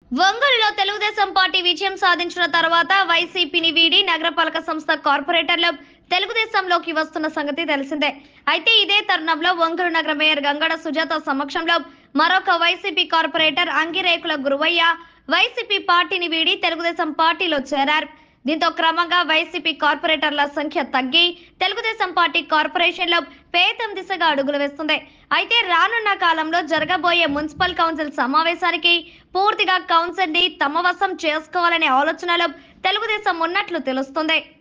ఒంగోలులో తెలుగుదేశం పార్టీ విజయం సాధించిన తర్వాత వైసీపీని వీడి నగరపాలక సంస్థ కార్పొరేటర్లు తెలుగుదేశంలోకి వస్తున్న సంగతి తెలిసిందే అయితే ఇదే తరుణంలో ఒంగోలు నగర మేయర్ గంగడ సుజాత సమక్షంలో మరొక YCP corporator Angirekula Guruvayya YCP పార్టీని వీడి తెలుగుదేశం పార్టీలో చేరారు దీంతో క్రమంగా వైసీపీ కార్పొరేటర్ల సంఖ్య తగ్గి తెలుగుదేశం పార్టీ కార్పొరేషన్లో పేతం దిశగా అడుగులు వేస్తుంది అయితే రానున్న కాలంలో జరగబోయే మున్సిపల్ కౌన్సిల్ సమావేశానికి పూర్తిగా కౌన్సిల్ ని తమ వశం చేసుకోవాలనే ఆలోచనలో తెలుగుదేశం ఉన్నట్లు తెలుస్తుంది